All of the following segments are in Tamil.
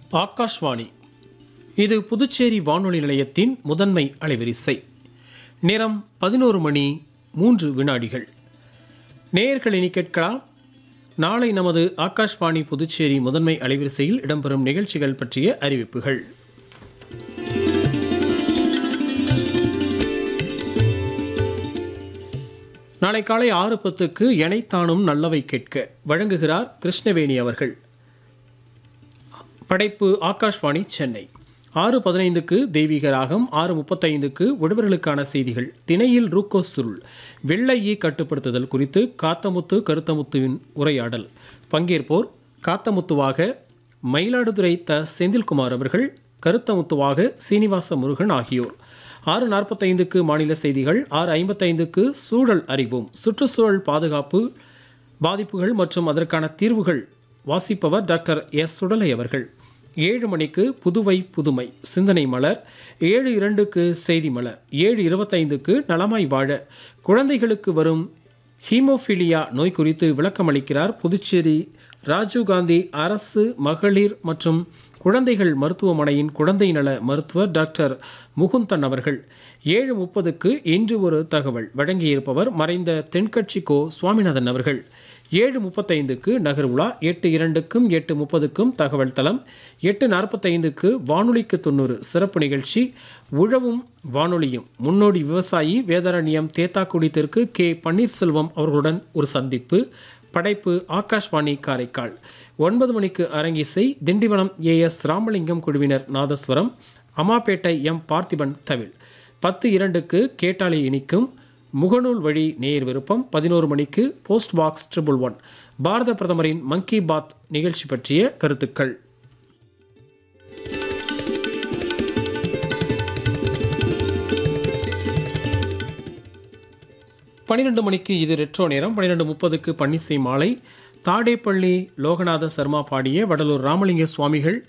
ஆகாஷ்வாணி இது புதுச்சேரி வானொலி நிலையத்தின் முதன்மை அலைவரிசை நேரம் பதினோரு மணி மூன்று வினாடிகள் நேயர்கள் இனி கேட்கலாம் நாளை நமது ஆகாஷ்வாணி புதுச்சேரி முதன்மை அலைவரிசையில் இடம்பெறும் நிகழ்ச்சிகள் பற்றிய அறிவிப்புகள் நாளை காலை ஆறு பத்துக்கு எனைத்தானும் நல்லவை கேட்க வழங்குகிறார் கிருஷ்ணவேணி அவர்கள் படைப்பு ஆகாஷ்வாணி சென்னை ஆறு பதினைந்துக்கு தெய்வீக ராகம் ஆறு முப்பத்தைந்துக்கு விடுவர்களுக்கான செய்திகள் திணையில் ரூக்கோ சுருள் வெள்ளையை கட்டுப்படுத்துதல் குறித்து காத்தமுத்து கருத்தமுத்துவின் உரையாடல் பங்கேற்போர் காத்தமுத்துவாக மயிலாடுதுறை த செந்தில்குமார் அவர்கள் கருத்தமுத்துவாக சீனிவாச முருகன் ஆகியோர் ஆறு நாற்பத்தைந்துக்கு மாநில செய்திகள் ஆறு ஐம்பத்தைந்துக்கு சூழல் அறிவோம் சுற்றுச்சூழல் பாதுகாப்பு பாதிப்புகள் மற்றும் அதற்கான தீர்வுகள் வாசிப்பவர் டாக்டர் எஸ் சுடலை அவர்கள் ஏழு மணிக்கு புதுவை புதுமை சிந்தனை மலர் ஏழு இரண்டுக்கு செய்தி மலர் ஏழு இருபத்தைந்துக்கு நலமாய் வாழ குழந்தைகளுக்கு வரும் ஹீமோஃபிலியா நோய் குறித்து விளக்கமளிக்கிறார் புதுச்சேரி ராஜீவ்காந்தி அரசு மகளிர் மற்றும் குழந்தைகள் மருத்துவமனையின் குழந்தை நல மருத்துவர் டாக்டர் முகுந்தன் அவர்கள் ஏழு முப்பதுக்கு இன்று ஒரு தகவல் வழங்கியிருப்பவர் மறைந்த தென்கட்சி கோ சுவாமிநாதன் அவர்கள் ஏழு முப்பத்தைந்துக்கு நகர் உலா எட்டு இரண்டுக்கும் எட்டு முப்பதுக்கும் தகவல் தளம் எட்டு நாற்பத்தைந்துக்கு வானொலிக்கு தொண்ணூறு சிறப்பு நிகழ்ச்சி உழவும் வானொலியும் முன்னோடி விவசாயி வேதாரண்யம் தேத்தாக்குடி தெற்கு கே பன்னீர்செல்வம் அவர்களுடன் ஒரு சந்திப்பு படைப்பு ஆகாஷ்வாணி காரைக்கால் ஒன்பது மணிக்கு அரங்கிசை திண்டிவனம் ஏ எஸ் ராமலிங்கம் குழுவினர் நாதஸ்வரம் அமாப்பேட்டை எம் பார்த்திபன் தவில் பத்து இரண்டுக்கு கேட்டாலே இனிக்கும் முகநூல் வழி நேயர் விருப்பம் பதினோரு மணிக்கு போஸ்ட் பாக்ஸ் ட்ரிபிள் ஒன் பாரத பிரதமரின் மங்கி பாத் நிகழ்ச்சி பற்றிய கருத்துக்கள் பன்னிரெண்டு மணிக்கு இது ரெட்ரோ நேரம் பன்னிரெண்டு முப்பதுக்கு பன்னிசை மாலை தாடேப்பள்ளி லோகநாத சர்மா பாடிய வடலூர் ராமலிங்க சுவாமிகள்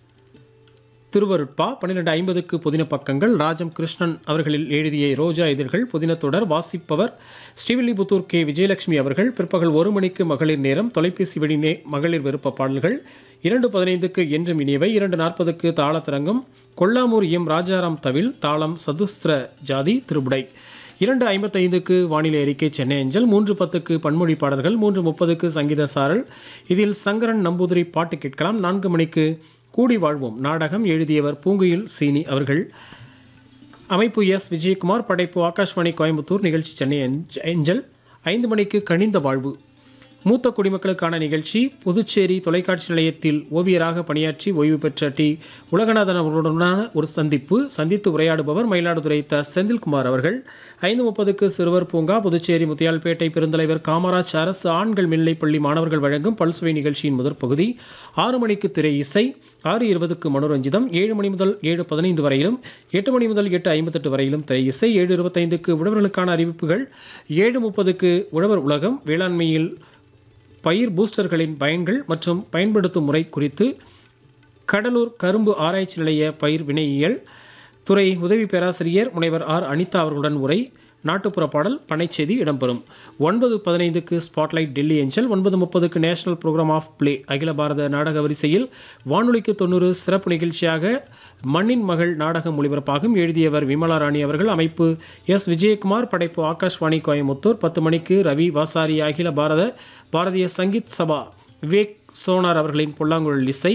திருவருட்பா பன்னிரெண்டு ஐம்பதுக்கு புதின பக்கங்கள் ராஜம் கிருஷ்ணன் அவர்களில் எழுதிய ரோஜா இதழ்கள் புதினத்தொடர் வாசிப்பவர் ஸ்ரீவில்லிபுத்தூர் கே விஜயலட்சுமி அவர்கள் பிற்பகல் ஒரு மணிக்கு மகளிர் நேரம் தொலைபேசி வழி நே மகளிர் விருப்ப பாடல்கள் இரண்டு பதினைந்துக்கு என்றும் இனியவை இரண்டு நாற்பதுக்கு தாளத்தரங்கம் கொல்லாமூர் எம் ராஜாராம் தவில் தாளம் சதுஸ்திர ஜாதி திருபுடை இரண்டு ஐம்பத்தைந்துக்கு வானிலை அறிக்கை சென்னை அஞ்சல் மூன்று பத்துக்கு பன்மொழி பாடல்கள் மூன்று முப்பதுக்கு சங்கீத சாரல் இதில் சங்கரன் நம்பூதிரி பாட்டு கேட்கலாம் நான்கு மணிக்கு கூடி வாழ்வோம் நாடகம் எழுதியவர் பூங்குயில் சீனி அவர்கள் அமைப்பு எஸ் விஜயகுமார் படைப்பு ஆகாஷ்வாணி கோயம்புத்தூர் நிகழ்ச்சி சென்னை அஞ்சல் ஐந்து மணிக்கு கனிந்த வாழ்வு மூத்த குடிமக்களுக்கான நிகழ்ச்சி புதுச்சேரி தொலைக்காட்சி நிலையத்தில் ஓவியராக பணியாற்றி ஓய்வு பெற்ற டி உலகநாதன் அவர்களுடனான ஒரு சந்திப்பு சந்தித்து உரையாடுபவர் மயிலாடுதுறை த செந்தில்குமார் அவர்கள் ஐந்து முப்பதுக்கு சிறுவர் பூங்கா புதுச்சேரி முத்தியால்பேட்டை பெருந்தலைவர் காமராஜ் அரசு ஆண்கள் மேல்நிலைப்பள்ளி மாணவர்கள் வழங்கும் பல்சுவை நிகழ்ச்சியின் முதற் பகுதி ஆறு மணிக்கு திரை இசை ஆறு இருபதுக்கு மனோரஞ்சிதம் ஏழு மணி முதல் ஏழு பதினைந்து வரையிலும் எட்டு மணி முதல் எட்டு ஐம்பத்தெட்டு வரையிலும் திரை இசை ஏழு இருபத்தைந்துக்கு உழவர்களுக்கான அறிவிப்புகள் ஏழு முப்பதுக்கு உழவர் உலகம் வேளாண்மையில் பயிர் பூஸ்டர்களின் பயன்கள் மற்றும் பயன்படுத்தும் முறை குறித்து கடலூர் கரும்பு ஆராய்ச்சி நிலைய பயிர் வினையியல் துறை உதவி பேராசிரியர் முனைவர் ஆர் அனிதா அவர்களுடன் உரை நாட்டுப்புற பாடல் பனைச்செய்தி இடம்பெறும் ஒன்பது பதினைந்துக்கு ஸ்பாட்லைட் டெல்லி ஏஞ்சல் ஒன்பது முப்பதுக்கு நேஷனல் ப்ரோக்ராம் ஆஃப் பிளே அகில பாரத நாடக வரிசையில் வானொலிக்கு தொண்ணூறு சிறப்பு நிகழ்ச்சியாக மண்ணின் மகள் நாடகம் ஒளிபரப்பாகும் எழுதியவர் விமலா ராணி அவர்கள் அமைப்பு எஸ் விஜயகுமார் படைப்பு ஆகாஷ்வாணி கோயமுத்தூர் பத்து மணிக்கு ரவி வாசாரி அகில பாரத பாரதிய சங்கீத் சபா விவேக் சோனார் அவர்களின் புல்லாங்குழல் இசை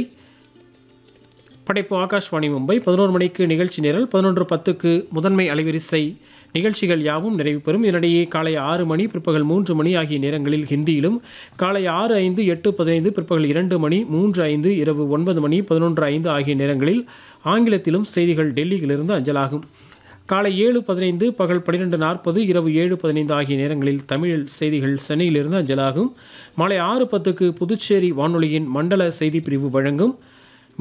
படைப்பு ஆகாஷ்வாணி மும்பை பதினோரு மணிக்கு நிகழ்ச்சி நிரல் பதினொன்று பத்துக்கு முதன்மை அலைவரிசை நிகழ்ச்சிகள் யாவும் நிறைவு பெறும் இதனிடையே காலை ஆறு மணி பிற்பகல் மூன்று மணி ஆகிய நேரங்களில் ஹிந்தியிலும் காலை ஆறு ஐந்து எட்டு பதினைந்து பிற்பகல் இரண்டு மணி மூன்று ஐந்து இரவு ஒன்பது மணி பதினொன்று ஐந்து ஆகிய நேரங்களில் ஆங்கிலத்திலும் செய்திகள் டெல்லியிலிருந்து அஞ்சலாகும் காலை ஏழு பதினைந்து பகல் பன்னிரெண்டு நாற்பது இரவு ஏழு பதினைந்து ஆகிய நேரங்களில் தமிழ் செய்திகள் சென்னையிலிருந்து அஞ்சலாகும் மாலை ஆறு பத்துக்கு புதுச்சேரி வானொலியின் மண்டல செய்தி பிரிவு வழங்கும்